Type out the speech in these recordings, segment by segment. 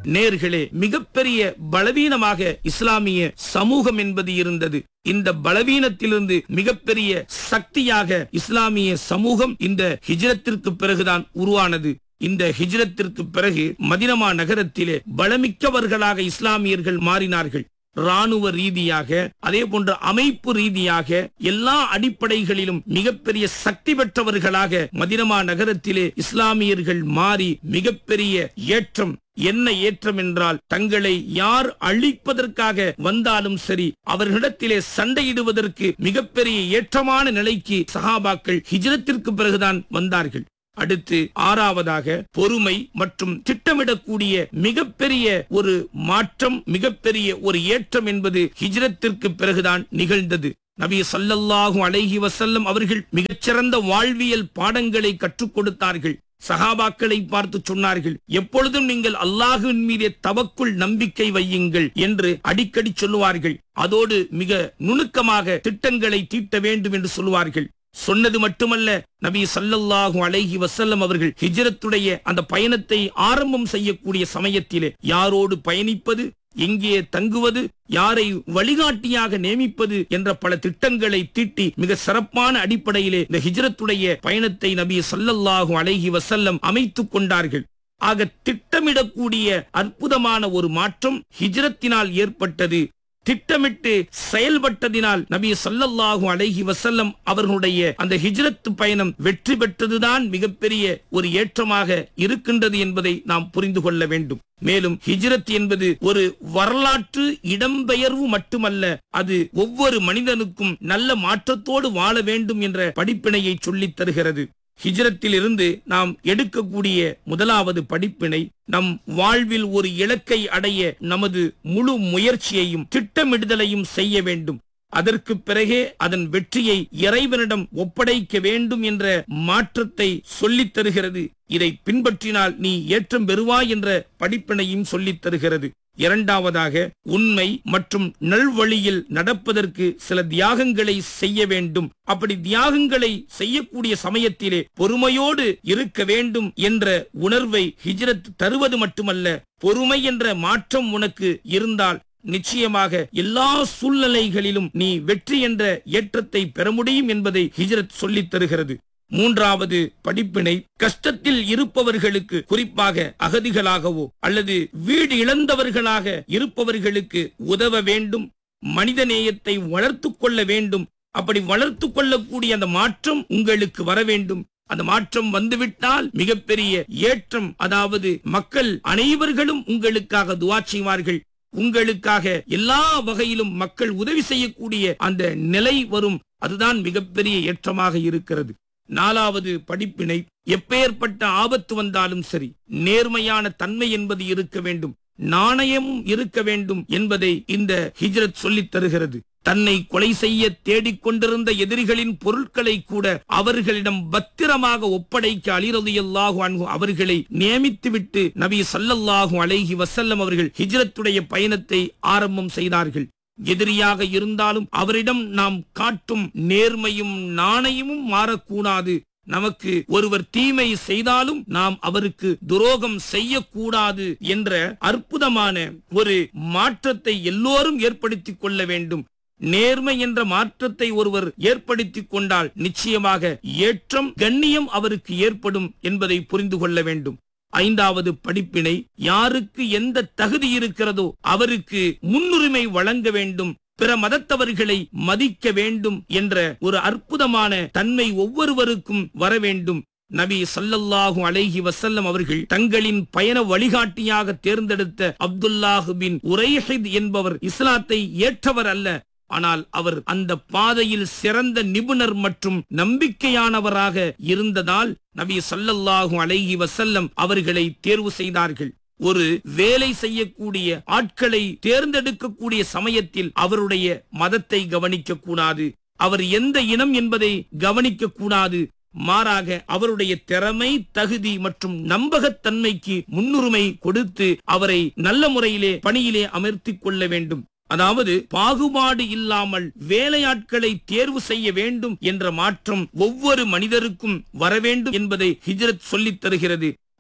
நேர்களே மிகப்பெரிய பலவீனமாக இஸ்லாமிய சமூகம் என்பது இருந்தது இந்த பலவீனத்திலிருந்து மிகப்பெரிய சக்தியாக இஸ்லாமிய சமூகம் இந்த ஹிஜ்ரத்திற்கு பிறகுதான் உருவானது இந்த ஹிஜ்ரத்திற்கு பிறகு மதினமா நகரத்திலே பலமிக்கவர்களாக இஸ்லாமியர்கள் மாறினார்கள் ராணுவ ரீதியாக அதே போன்ற அமைப்பு ரீதியாக எல்லா அடிப்படைகளிலும் மிகப்பெரிய சக்தி பெற்றவர்களாக மதினமா நகரத்திலே இஸ்லாமியர்கள் மாறி மிகப்பெரிய ஏற்றம் என்ன ஏற்றம் என்றால் தங்களை யார் அழிப்பதற்காக வந்தாலும் சரி அவர்களிடத்திலே சண்டையிடுவதற்கு மிகப்பெரிய ஏற்றமான நிலைக்கு சஹாபாக்கள் ஹிஜ்ரத்திற்கு பிறகுதான் வந்தார்கள் அடுத்து ஆறாவதாக பொறுமை மற்றும் திட்டமிடக்கூடிய மிகப்பெரிய ஒரு மாற்றம் மிகப்பெரிய ஒரு ஏற்றம் என்பது ஹிஜ்ரத்திற்கு பிறகுதான் நிகழ்ந்தது நபி ஸல்லல்லாஹு அலைஹி வஸல்லம் அவர்கள் மிகச்சிறந்த வாழ்வியல் பாடங்களை கற்றுக் கொடுத்தார்கள் சஹாபாக்களை பார்த்து சொன்னார்கள் எப்பொழுதும் நீங்கள் அல்லாஹுவின் மீதே தவக்குள் நம்பிக்கை வையுங்கள் என்று அடிக்கடி சொல்லுவார்கள் அதோடு மிக நுணுக்கமாக திட்டங்களை தீட்ட வேண்டும் என்று சொல்லுவார்கள் சொன்னது மட்டுமல்ல நபி ஸல்லல்லாஹு அலைஹி வஸல்லம் அவர்கள் ஹிஜ்ரத்துடைய அந்த பயணத்தை ஆரம்பம் செய்யக்கூடிய சமயத்திலே யாரோடு பயணிப்பது எங்கே தங்குவது யாரை வழிகாட்டியாக நியமிப்பது என்ற பல திட்டங்களை தீட்டி மிக சிறப்பான அடிப்படையிலே இந்த ஹிஜ்ரத்துடைய பயணத்தை நபி ஸல்லல்லாஹு அலைஹி வஸல்லம் அமைத்துக் கொண்டார்கள் ஆக திட்டமிடக்கூடிய அற்புதமான ஒரு மாற்றம் ஹிஜ்ரத்தினால் ஏற்பட்டது திட்டமிட்டு செயல்பட்டதினால் நபி ஸல்லல்லாஹு அலைஹி வஸல்லம் அவர்களுடைய அந்த ஹிஜ்ரத் பயணம் வெற்றி பெற்றதுதான் மிகப்பெரிய ஒரு ஏற்றமாக இருக்கின்றது என்பதை நாம் புரிந்து கொள்ள வேண்டும் மேலும் ஹிஜ்ரத் என்பது ஒரு வரலாற்று இடம்பெயர்வு மட்டுமல்ல அது ஒவ்வொரு மனிதனுக்கும் நல்ல மாற்றத்தோடு வாழ வேண்டும் என்ற படிப்பினையை சொல்லித் தருகிறது ஹிஜ்ரத்தில் இருந்து நாம் எடுக்கக்கூடிய முதலாவது படிப்பினை நம் வாழ்வில் ஒரு இலக்கை அடைய நமது முழு முயற்சியையும் திட்டமிடுதலையும் செய்ய வேண்டும் அதற்கு பிறகே அதன் வெற்றியை இறைவனிடம் ஒப்படைக்க வேண்டும் என்ற மாற்றத்தை சொல்லித் தருகிறது இதை பின்பற்றினால் நீ ஏற்றம் பெறுவாய் என்ற படிப்பினையும் சொல்லித் தருகிறது இரண்டாவதாக உண்மை மற்றும் நல்வழியில் நடப்பதற்கு சில தியாகங்களை செய்ய வேண்டும் அப்படி தியாகங்களை செய்யக்கூடிய சமயத்திலே பொறுமையோடு இருக்க வேண்டும் என்ற உணர்வை ஹிஜ்ரத் தருவது மட்டுமல்ல பொறுமை என்ற மாற்றம் உனக்கு இருந்தால் நிச்சயமாக எல்லா சூழ்நிலைகளிலும் நீ வெற்றி என்ற ஏற்றத்தை பெற முடியும் என்பதை ஹிஜ்ரத் சொல்லித் தருகிறது மூன்றாவது படிப்பினை கஷ்டத்தில் இருப்பவர்களுக்கு குறிப்பாக அகதிகளாகவோ அல்லது வீடு இழந்தவர்களாக இருப்பவர்களுக்கு உதவ வேண்டும் மனித நேயத்தை வளர்த்து கொள்ள வேண்டும் அப்படி வளர்த்து கொள்ளக்கூடிய அந்த மாற்றம் உங்களுக்கு வர வேண்டும் அந்த மாற்றம் வந்துவிட்டால் மிகப்பெரிய ஏற்றம் அதாவது மக்கள் அனைவர்களும் உங்களுக்காக துவா செய்வார்கள் உங்களுக்காக எல்லா வகையிலும் மக்கள் உதவி செய்யக்கூடிய அந்த நிலை வரும் அதுதான் மிகப்பெரிய ஏற்றமாக இருக்கிறது நாலாவது படிப்பினை எப்பேற்பட்ட ஆபத்து வந்தாலும் சரி நேர்மையான தன்மை என்பது இருக்க வேண்டும் நாணயமும் இருக்க வேண்டும் என்பதை இந்த ஹிஜ்ரத் சொல்லித் தருகிறது தன்னை கொலை செய்ய தேடிக்கொண்டிருந்த எதிரிகளின் பொருட்களை கூட அவர்களிடம் பத்திரமாக ஒப்படைக்க அலிரதியல்லாஹு அன்ஹு அவர்களை நியமித்துவிட்டு நபி ஸல்லல்லாஹு அலைஹி வஸல்லம் அவர்கள் ஹிஜ்ரத்துடைய பயணத்தை ஆரம்பம் செய்தார்கள் எதிரியாக இருந்தாலும் அவரிடம் நாம் காட்டும் நேர்மையும் நாணயமும் மாறக்கூடாது நமக்கு ஒருவர் தீமை செய்தாலும் நாம் அவருக்கு துரோகம் செய்யக்கூடாது என்ற அற்புதமான ஒரு மாற்றத்தை எல்லோரும் ஏற்படுத்திக் கொள்ள வேண்டும் நேர்மை என்ற மாற்றத்தை ஒருவர் ஏற்படுத்திக் கொண்டால் நிச்சயமாக ஏற்றம் கண்ணியம் அவருக்கு ஏற்படும் என்பதை புரிந்து கொள்ள வேண்டும் ஐந்தாவது படிப்பினை யாருக்கு எந்த தகுதி இருக்கிறதோ அவருக்கு முன்னுரிமை வழங்க வேண்டும் பிற மதத்தவர்களை மதிக்க வேண்டும் என்ற ஒரு அற்புதமான தன்மை ஒவ்வொருவருக்கும் வர வேண்டும் நபி ஸல்லல்லாஹு அலைஹி வஸல்லம் அவர்கள் தங்களின் பயண வழிகாட்டியாக தேர்ந்தெடுத்த அப்துல்லாஹு பின் உரைஹித் என்பவர் இஸ்லாத்தை ஏற்றவர் அல்ல ஆனால் அவர் அந்த பாதையில் சிறந்த நிபுணர் மற்றும் நம்பிக்கையானவராக இருந்ததால் நபி ஸல்லல்லாஹு அலைஹி வஸல்லம் அவர்களை தேர்வு செய்தார்கள் ஒரு வேலை செய்யக்கூடிய ஆட்களை தேர்ந்தெடுக்கக்கூடிய சமயத்தில் அவருடைய மதத்தை கவனிக்க கூடாது அவர் எந்த இனம் என்பதை கவனிக்க கூடாது மாறாக அவருடைய திறமை தகுதி மற்றும் நம்பகத்தன்மைக்கு முன்னுரிமை கொடுத்து அவரை நல்ல முறையிலே பணியிலே அமர்த்திக் கொள்ள வேண்டும் அதாவது பாகுபாடு இல்லாமல் வேலையாட்களை தேர்வு செய்ய வேண்டும் என்ற மாற்றம் ஒவ்வொரு மனிதருக்கும் வர வேண்டும் என்பதை ஹிஜ்ரத் சொல்லித் தருகிறது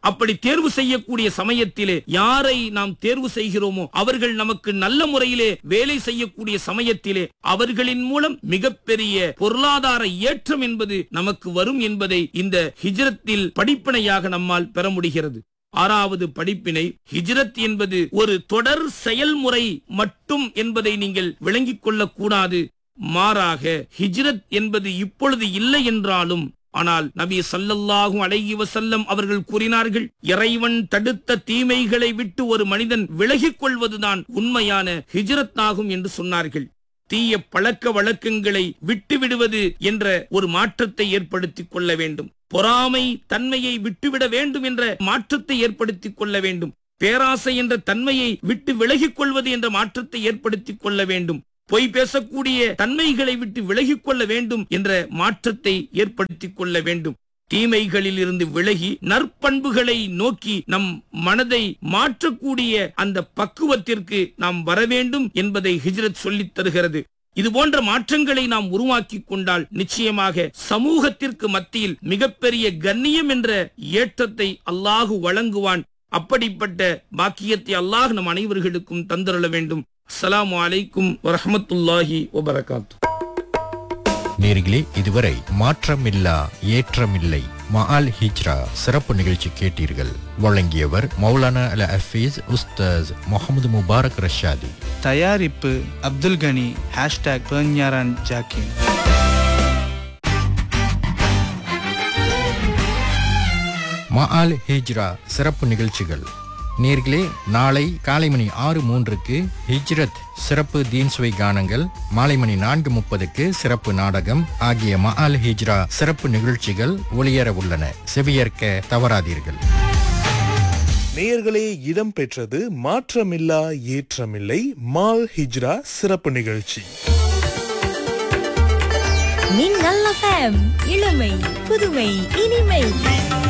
அப்படி தேர்வு செய்யக்கூடிய சமயத்திலே யாரை நாம் தேர்வு செய்கிறோமோ அவர்கள் நமக்கு நல்ல முறையிலே வேலை செய்யக்கூடிய சமயத்திலே அவர்களின் மூலம் மிகப்பெரிய பொருளாதார ஏற்றம் என்பது நமக்கு வரும் என்பதை இந்த ஹிஜ்ரத்தில் படிப்பினையாக நம்மால் பெற முடிகிறது ஆறாவது படிப்பினை ஹிஜ்ரத் என்பது ஒரு தொடர் செயல்முறை மட்டும் என்பதை நீங்கள் விளங்கிக் கொள்ளக் கூடாது மாறாக ஹிஜ்ரத் என்பது இப்பொழுது இல்லை என்றாலும் ஆனால் நபி ஸல்லல்லாஹு அலைஹி வஸல்லம் அவர்கள் கூறினார்கள் இறைவன் தடுத்த தீமைகளை விட்டு ஒரு மனிதன் விலகிக் கொள்வதுதான் உண்மையான ஹிஜ்ரத் ஆகும் என்று சொன்னார்கள் தீய பழக்க வழக்கங்களை விட்டு விடுவது என்ற ஒரு மாற்றத்தை ஏற்படுத்திக் கொள்ள வேண்டும் பொறாமை தன்மையை விட்டுவிட வேண்டும் என்ற மாற்றத்தை ஏற்படுத்திக் கொள்ள வேண்டும் பேராசை என்ற தன்மையை விட்டு விலகிக் கொள்வது என்ற மாற்றத்தை ஏற்படுத்திக் கொள்ள வேண்டும் பொய் பேசக்கூடிய தன்மைகளை விட்டு விலகிக் கொள்ள வேண்டும் என்ற மாற்றத்தை ஏற்படுத்திக் கொள்ள வேண்டும் தீமைகளில் இருந்து விலகி நற்பண்புகளை நோக்கி நம் மனதை மாற்றக்கூடிய அந்த பக்குவத்திற்கு நாம் வர வேண்டும் என்பதை ஹிஜ்ரத் சொல்லித் தருகிறது இது போன்ற மாற்றங்களை நாம் உருவாக்கி கொண்டால் நிச்சயமாக சமூகத்திற்கு மத்தியில் மிகப்பெரிய கண்ணியம் என்ற ஏற்றத்தை அல்லாஹு வழங்குவான் அப்படிப்பட்ட பாக்கியத்தை அல்லாஹ் நம் அனைவர்களுக்கும் தந்தருள வேண்டும் அஸ்ஸலாமு அலைக்கும் வரஹ்மத்துல்லாஹி வபரகாத்து நேர்களே இதுவரை மாற்றமில்லா ஏற்றமில்லை மஆல் ஹிஜ்ரா சிறப்பு நிகழ்ச்சி கேட்டீர்கள் வழங்கியவர் மௌலானா அல் ஹஃபீஸ் உஸ்தாஸ் முகமது முபாரக் ரஷாதி தயாரிப்பு அப்துல் கனி ஹேஷ்டாக் பெர்ஞாரான் ஜாக்கின் மஆல் ஹிஜ்ரா சிறப்பு நிகழ்ச்சிகள் நேர்களே நாளை காலை மணி ஆறு மூன்றுக்கு ஹிஜ்ரத் சிறப்பு தீன்சுவை கானங்கள் மாலை மணி நான்கு முப்பதுக்கு சிறப்பு நாடகம் ஆகிய மஆல் ஹிஜ்ரா சிறப்பு நிகழ்ச்சிகள் ஒளியர உள்ளன செவியேற்க தவறாதீர்கள் நேயர்களே இடம்பெற்றது மாற்றமில்லா ஏற்றமில்லை மால் ஹிஜ்ரா சிறப்பு நிகழ்ச்சி நீங்கள் FM இளமை புதுமை இனிமை